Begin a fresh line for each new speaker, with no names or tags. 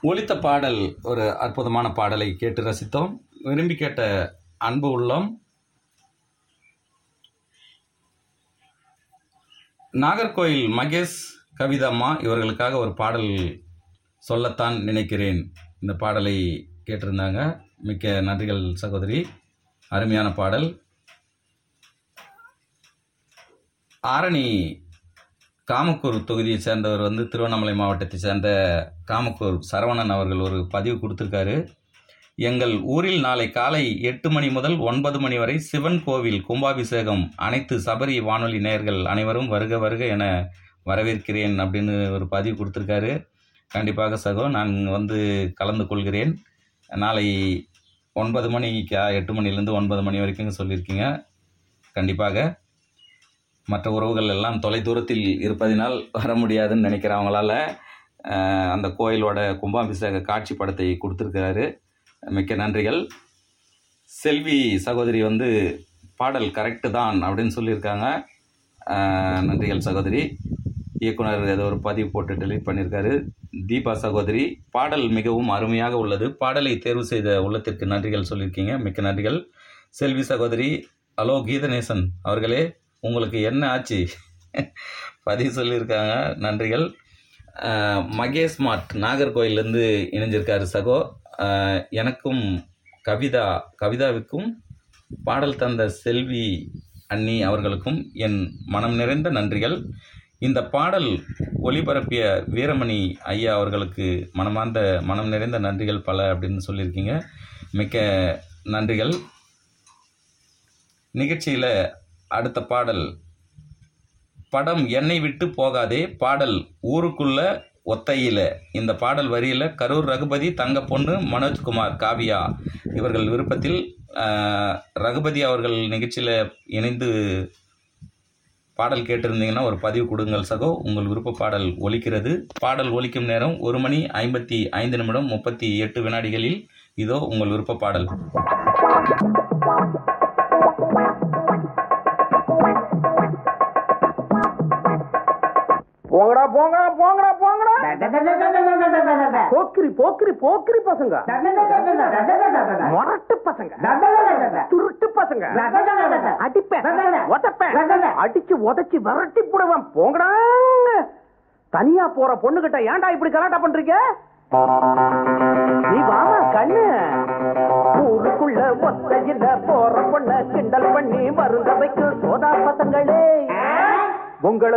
ஒலித்த பாடல் ஒரு அற்புதமான பாடலை கேட்டு ரசித்தோம் விரும்பி கேட்ட அன்பு உள்ளம் நாகர்கோயில் மகேஷ் கவிதம்மா இவர்களுக்காக ஒரு பாடல் சொல்லத்தான் நினைக்கிறேன் இந்த பாடலை கேட்டிருந்தாங்க மிக்க நன்றிகள் சகோதரி அருமையான பாடல் ஆரணி காமக்கூர் தொகுதியை சேர்ந்தவர் வந்து திருவண்ணாமலை மாவட்டத்தை சேர்ந்த காமக்கூர் சரவணன் அவர்கள் ஒரு பதிவு கொடுத்துருக்காரு எங்கள் ஊரில் நாளை காலை எட்டு மணி முதல் ஒன்பது மணி வரை சிவன் கோவில் கும்பாபிஷேகம் அனைத்து சபரி வானொலி நேயர்கள் அனைவரும் வருக வருக என வரவேற்கிறேன் அப்படின்னு ஒரு பதிவு கொடுத்துருக்காரு கண்டிப்பாக சகோ நான் வந்து கலந்து கொள்கிறேன் நாளை ஒன்பது மணிக்கு எட்டு மணிலேருந்து ஒன்பது மணி வரைக்கும் சொல்லியிருக்கீங்க கண்டிப்பாக மற்ற உறவுகள் எல்லாம் தொலைதூரத்தில் இருப்பதினால் வர முடியாதுன்னு நினைக்கிறேன் அவங்களால அஹ், அந்த கோயிலோட கும்பாபிஷேக காட்சி படத்தை கொடுத்துருக்காரு மிக்க நன்றிகள் செல்வி சகோதரி வந்து பாடல் கரெக்டு தான் அப்படின்னு சொல்லியிருக்காங்க அஹ், நன்றிகள் சகோதரி இயக்குனர் ஏதோ ஒரு பதிவு போட்டு டெலீட் பண்ணியிருக்காரு தீபா சகோதரி பாடல் மிகவும் அருமையாக உள்ளது பாடலை தேர்வு செய்த உள்ளத்திற்கு நன்றிகள் சொல்லியிருக்கீங்க மிக்க நன்றிகள் செல்வி சகோதரி ஹலோ கீதநேசன் அவர்களே உங்களுக்கு என்ன ஆச்சு பதிவு சொல்லியிருக்காங்க நன்றிகள் அஹ், மகேஷ் மாட் நாகர்கோயிலேருந்து இணைஞ்சிருக்காரு சகோ அஹ், எனக்கும் கவிதா கவிதாவுக்கும் பாடல் தந்த செல்வி அண்ணி அவர்களுக்கும் என் மனம் நிறைந்த நன்றிகள் இந்த பாடல் ஒளிபரப்பிய வீரமணி ஐயா அவர்களுக்கு மனமார்ந்த மனம் நிறைந்த நன்றிகள் பல அப்படின்னு சொல்லியிருக்கீங்க மிக்க நன்றிகள் நிகழ்ச்சியில் அடுத்த பாடல் படம் என்னை விட்டு போகாதே பாடல் ஊருக்குள்ள ஒத்தையில இந்த பாடல் வரியில் கரூர் ரகுபதி தங்க பொண்ணு மனோஜ்குமார் காவியா இவர்கள் விருப்பத்தில் ஆஹ், ரகுபதி அவர்கள் நிகழ்ச்சியில் இணைந்து பாடல் கேட்டிருந்தீங்கன்னா ஒரு பதிவு கொடுங்கள் சகோ உங்கள் விருப்ப பாடல் ஒலிக்கிறது பாடல் ஒலிக்கும் நேரம் ஒரு மணி ஐம்பத்தி ஐந்து நிமிடம் முப்பத்தி எட்டு வினாடிகளில் இதோ உங்கள் விருப்ப பாடல்
போங்கடா போங்கடா போங்கடா போங்கடா போக்கிரி போக்கிரி போக்கிரி பசங்க முரட்டு பசங்க திருட்டு பசங்க அடிப்பேன் உதப்பேன் அடிச்சு உதைச்சு விரட்டி போடுவேன் போங்கடா தனியா போற பொண்ணுகிட்ட ஏன்டா இப்படி கலாட்டா பண்றீங்க நீ வாமா கண்ணு ஊருக்குள்ள ஒத்தையில போற பொண்ண கிண்டல் பண்ணி வருந்த வைக்கும் சோதா பசங்களே உங்களை